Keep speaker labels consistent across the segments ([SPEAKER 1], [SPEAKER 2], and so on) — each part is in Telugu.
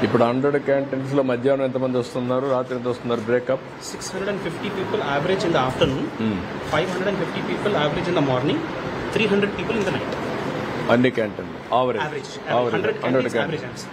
[SPEAKER 1] ఇప్పుడు హండ్రెడ్ క్యాంటీన్స్ లో మధ్యాహ్నం ఎంతమంది వస్తున్నారు రాత్రి ఎంత వస్తున్నారు breakup
[SPEAKER 2] 650 people average in the afternoon, 550 people average in the morning, 300 people in the night.
[SPEAKER 1] అన్ని canteen average
[SPEAKER 2] Average.
[SPEAKER 1] Average
[SPEAKER 2] 100
[SPEAKER 1] hundred
[SPEAKER 2] canteens average.
[SPEAKER 1] Canteen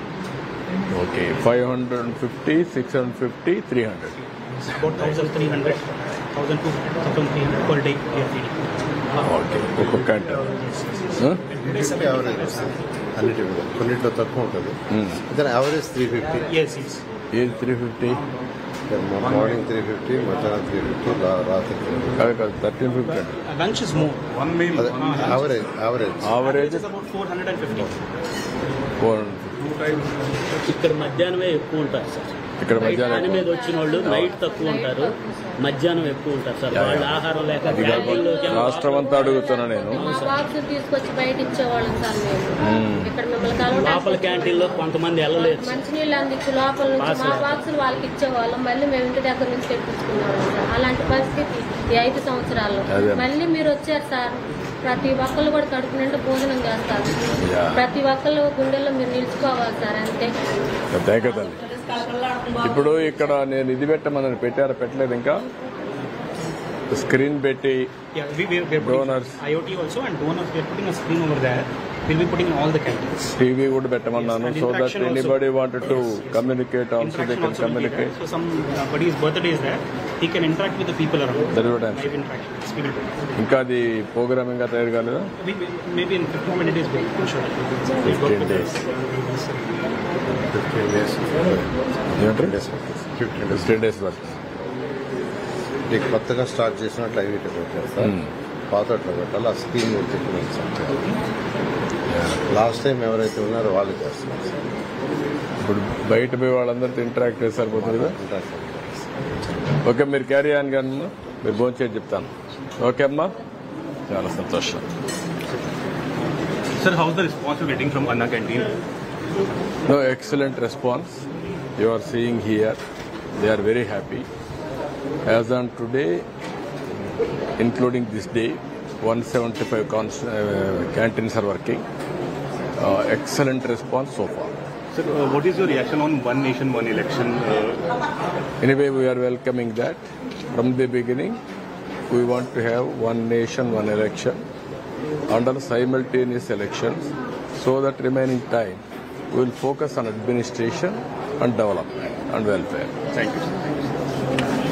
[SPEAKER 1] okay five hundred fifty six hundred fifty three hundred
[SPEAKER 2] About 1,300, 1,200, 1,300 per day we are feeding.
[SPEAKER 1] Okay ఒక్కొక్క క్యాంటీన్
[SPEAKER 3] యావరేజ్ వస్తుంది అన్నిటి మీద కొన్నిట్లో తక్కువ ఉంటుంది ఇతను average three fifty
[SPEAKER 2] Yes, yes.
[SPEAKER 1] ఏది three fifty
[SPEAKER 3] morning three fifty మధ్యాహ్నం త్రీ ఫిఫ్టీ రాత్రి త్రీ ఫిఫ్టీ
[SPEAKER 1] కాదు కాదు థర్టీన్ ఫిఫ్టీ అండి
[SPEAKER 2] Uh, lunch is more.
[SPEAKER 3] అదే average average
[SPEAKER 1] average
[SPEAKER 2] is about 450.
[SPEAKER 1] Four
[SPEAKER 4] ఇక్కడ మధ్యాహ్నమే ఎక్కువ ఉంటారు సార్
[SPEAKER 1] ఇక్కడ
[SPEAKER 4] పని
[SPEAKER 1] మధ్యాహ్నం
[SPEAKER 4] మీద వచ్చిన వాళ్ళు నైట్ తక్కువ ఉంటారు మధ్యాహ్నం ఎక్కువ ఉంటారు సార్ వాళ్ళ ఆహారం లేక క్యాంటీన్లోకి ఏమో
[SPEAKER 1] రాష్ట్రం అంతా అడుగుతున్నా నేను
[SPEAKER 5] మా బాక్స్ తీసుకొచ్చి బయట ఇచ్చేవాళ్ళం సార్ మేము ఇక్కడ మిమ్మల్ని
[SPEAKER 4] లోపల
[SPEAKER 5] కలవడానికి
[SPEAKER 4] క్యాంటీన్లో కొంతమంది వెళ్ళలేదు సార్.
[SPEAKER 5] మంచినీళ్ళు అందించి లోపల నుంచి మా బాక్సులు వాళ్ళకి ఇచ్చేవాళ్ళం మళ్ళీ మేము ఇంటి దగ్గర నుంచి తెప్పించుకునేవాళ్ళం సార్ అలాంటి పరిస్థితి ఈ ఐదు సంవత్సరాల్లో
[SPEAKER 1] అదే.
[SPEAKER 5] మళ్ళీ మీరు వచ్చారు సార్ ప్రతి ఒక్కళ్ళు కూడా కడుపు నిండా భోజనం చేస్తారు
[SPEAKER 1] యా.
[SPEAKER 5] ప్రతి ఒక్కళ్ళు గుండెల్లో మీరు నిలుచుకోవాలి సార్ అంతే
[SPEAKER 1] థ్యాంక్ యూ తల్లి ఇప్పుడు ఇక్కడ నేను ఇది పెట్టమని పెట్టారా పెట్టలేదు ఇంకా స్క్రీన్ పెట్టి
[SPEAKER 2] Yeah, we, we, we are putting
[SPEAKER 1] Donors.
[SPEAKER 2] IoT also and donors. We are putting a screen over there. We'll be putting in all the canteens.
[SPEAKER 1] TV కూడా పెట్టమన్నాను
[SPEAKER 2] Yes, and
[SPEAKER 1] so that
[SPEAKER 2] interaction also.
[SPEAKER 1] Anybody wanted to communicate also they
[SPEAKER 2] Interaction
[SPEAKER 1] can
[SPEAKER 2] also will be there.
[SPEAKER 1] Communicate
[SPEAKER 2] So some uh, buddy's birthday is there. He can interact with the people around.
[SPEAKER 1] That is what I'm
[SPEAKER 2] Live interaction. Yes, we will do.
[SPEAKER 1] ఇంకా అది ప్రోగ్రామ్ ఇంకా తయారు కాలేదా
[SPEAKER 2] We, we, maybe in 15 20 days we'll I'm sure. We'll
[SPEAKER 1] 15
[SPEAKER 2] work with
[SPEAKER 1] days.
[SPEAKER 3] Fifteen days
[SPEAKER 1] ఏమంటారు
[SPEAKER 3] days fifteen days
[SPEAKER 1] fifteen days వరకు
[SPEAKER 3] నీకు కొత్తగా స్టార్ట్ చేసినట్లు అవి ఇటు పెట్టారు సార్ పాత అట్లా పెట్టాలి ఆ స్కీమ్ చెప్పినాను సార్ లాస్ట్ టైం ఎవరైతే ఉన్నారో వాళ్ళు చేస్తున్నారు సార్
[SPEAKER 1] ఇప్పుడు బయట పోయి వాళ్ళందరితో ఇంటరాక్ట్ చేసి సరిపోతుంది కదా
[SPEAKER 3] ఇంట్రాక్షన్
[SPEAKER 1] ఓకే మీరు క్యారీ ఆన్ కానీ మీరు భోజనం చేసి చెప్తాను ఓకే అమ్మా చాలా సంతోషం
[SPEAKER 6] Sir, how's the response you're getting from Anna Canteen?
[SPEAKER 1] No, excellent response. You are seeing here, they are very happy. As on today, including this day, 175 cons- uh, canteens are working. Uh, excellent response so far.
[SPEAKER 6] Sir, uh, what is your reaction on one nation, one election? Uh,
[SPEAKER 1] Anyway, we are welcoming that. From the beginning, we want to have one nation, one election under simultaneous elections so that remaining time we will focus on administration and development and welfare.
[SPEAKER 6] thank you. sir.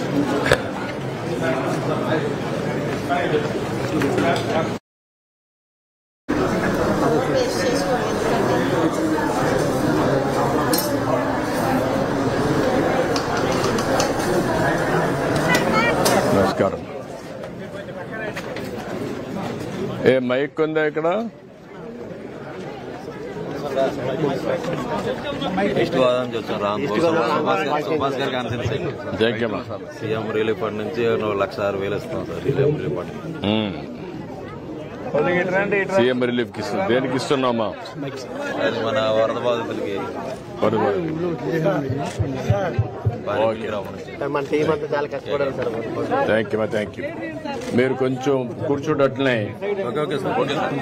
[SPEAKER 1] నమస్కారం ఏ మైక్ ఉందా ఇక్కడ
[SPEAKER 7] ఈస్ట్ గోదావరి నుంచి వచ్చాం రామ్ సుభాష్ గారు- సుభాష్ గారికి ఆన్సర్
[SPEAKER 1] థ్యాంక్ యూ అమ్మా
[SPEAKER 7] సీఎం రిలీఫ్ ఫండ్ నుంచి ఓ లక్ష ఆరు వేలు ఇస్తాం sir relief relief fund
[SPEAKER 1] CM relief కి ఇస్తుంది దేనికి ఇస్తున్నామా
[SPEAKER 7] అది మన వరద బాధితులకి
[SPEAKER 1] ఓకే.
[SPEAKER 7] గ్రామం నుంచి
[SPEAKER 8] మన టీం అంతా చాలా కష్టపడాలి sir
[SPEAKER 1] thank you thank you మీరు కొంచెం కూర్చోటట్లనే
[SPEAKER 7] okay okay sir okay sir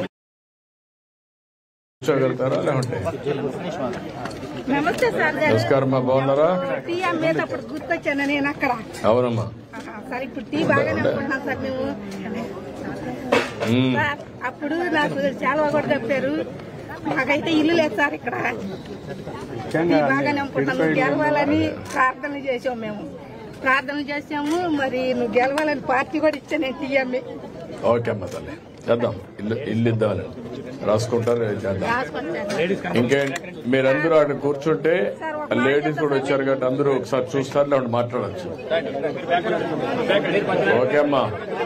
[SPEAKER 1] కూర్చోగలుగుతారా లేకుంటే
[SPEAKER 9] నమస్తే సార్
[SPEAKER 1] నమస్కారం అమ్మా బాగున్నారా
[SPEAKER 9] టీ అమ్మేటప్పుడు గుర్తొచ్చాను నేను అక్కడ
[SPEAKER 1] అవునమ్మా
[SPEAKER 9] ఆహా, సార్ ఇప్పుడు టీ బాగానే అనుకుంటున్నాం సార్ మేము
[SPEAKER 1] మ్మ్.
[SPEAKER 9] సార్ అప్పుడు నాకు చాలా కూడా చెప్పారు మాకైతే ఇల్లు లేదు సార్ ఇక్కడ టీ బాగానే అనుకుంటున్నాం నువ్వు గెలవాలని ప్రార్థన చేసాం మేము ప్రార్థన చేసాము మరి నువ్వు గెలవాలని పార్టీ కూడా ఇచ్చాను టీ అమ్మి
[SPEAKER 1] ఓకే అమ్మా తల్లి చేద్దాం ఇల్లు ఇల్లు ఇద్దామని రాసుకుంటారు చేద్దాం
[SPEAKER 9] రాసుకొచ్చాను
[SPEAKER 1] ఇంకేంటి మీరందరూ అక్కడ కూర్చుంటే లేడీస్ కూడా వచ్చారు కాబట్టి అందరూ ఒకసారి చూస్తారు లేకుంటే మాట్లాడచ్చు ఓకే అమ్మా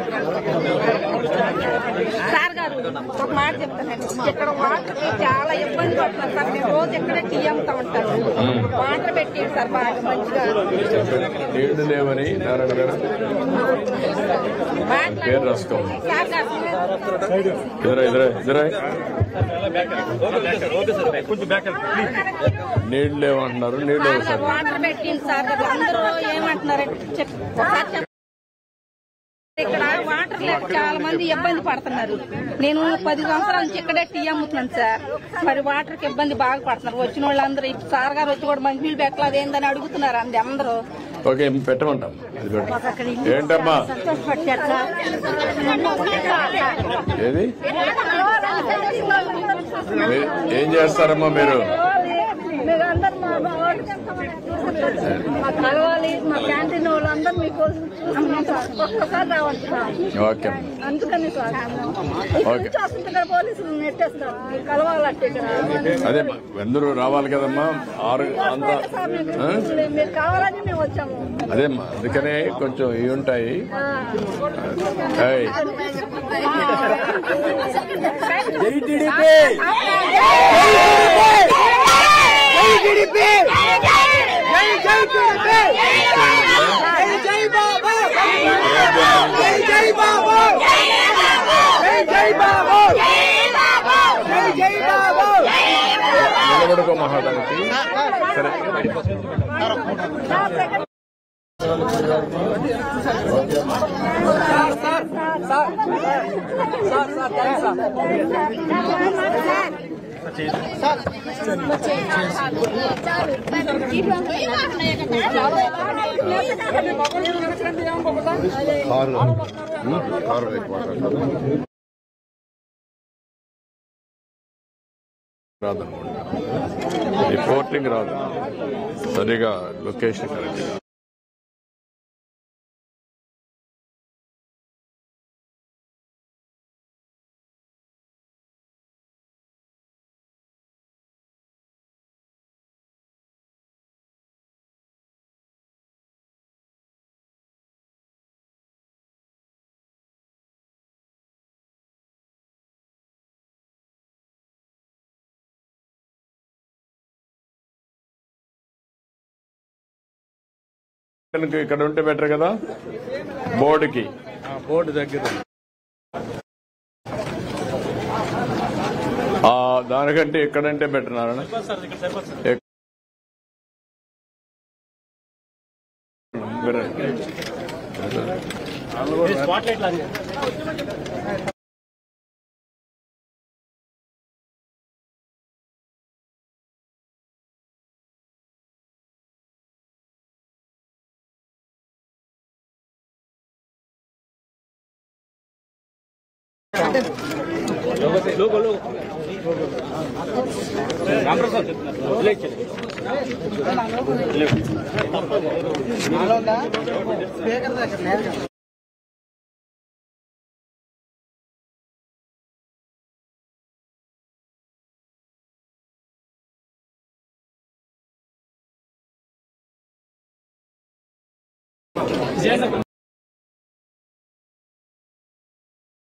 [SPEAKER 9] సార్ గారు ఒక మాట చెప్తానండి ఇక్కడ వాటర్ చాలా ఇబ్బంది పడుతున్నారు సార్ మేము రోజు ఇక్కడ టీ అమ్ముతా ఉంటాను వాటర్ పెట్టి సార్ బాగా మంచిగా
[SPEAKER 1] నీళ్లు లేవని నారాయణ గారు పేరు రాసుకోండి
[SPEAKER 9] సార్ గారు
[SPEAKER 1] ఇద్దరా ఇద్దరా ఇద్దరా నీళ్లు లేవంటున్నారు నీళ్లు లేవు సార్
[SPEAKER 9] వాటర్ పెట్టింది సార్ అందరూ ఏమంటున్నారంటే చెప్పు ఒకసారి చెప్పు. ఇక్కడ వాటర్ వాటర్ లేక చాలా మంది ఇబ్బంది పడుతున్నారు నేను పది సంవత్సరాల నుంచి ఇక్కడే టీ అమ్ముతున్నాను సార్ మరి వాటర్ కి ఇబ్బంది బాగా పడుతున్నారు వచ్చిన వాళ్ళందరూ ఇప్పుడు సార్ గారు వచ్చి కూడా మంచినీళ్ళు పెట్టలేదు ఏందని అడుగుతున్నారు అండి అందరూ
[SPEAKER 1] ఓకే పెట్టమంటాం అది పెట్టు ఏంటమ్మా ఏది మీ- ఏం చేస్తారమ్మా మీరు
[SPEAKER 9] మీరందరూ మా మా మా కలవాలి మా క్యాంటీన్ వాళ్ళందరూ మీకోసం చూసుకుంటారు ఒక్కసారి రావాలి
[SPEAKER 1] ఓకే
[SPEAKER 9] అందుకని సార్
[SPEAKER 1] ఓకే
[SPEAKER 9] చూస్తుంటారు పోలీసులు నెట్టేస్తారు మీరు కలవాలంటే ఇక్కడ
[SPEAKER 1] అదే అందరూ రావాలి కదమ్మా ఆరు అంతా ఆ?
[SPEAKER 9] మీరు కావాలని మేము వచ్చాము
[SPEAKER 1] అదేమ్మా అందుకనే కొంచెం ఇవి ఉంటాయి ఏయ్, నిలబడుకో మహాదానికి సరే
[SPEAKER 3] కారు కారు ఎక్కువ
[SPEAKER 1] రాదనుకుంటా రిపోర్టింగ్ రాదు సరిగా లొకేషన్ కరెక్ట్ కనుక ఇక్కడ ఉంటే బెటర్ కదా బోర్డుకి బోర్డు దగ్గర ఆ, దానికంటే ఎక్కడంటే బెటర్ నారాయణ ఎక్-
[SPEAKER 2] స్పాట్ లైట్ లాగా లోగో లోగో రామప్రసాద్ చెప్తున్నారు విలేజ్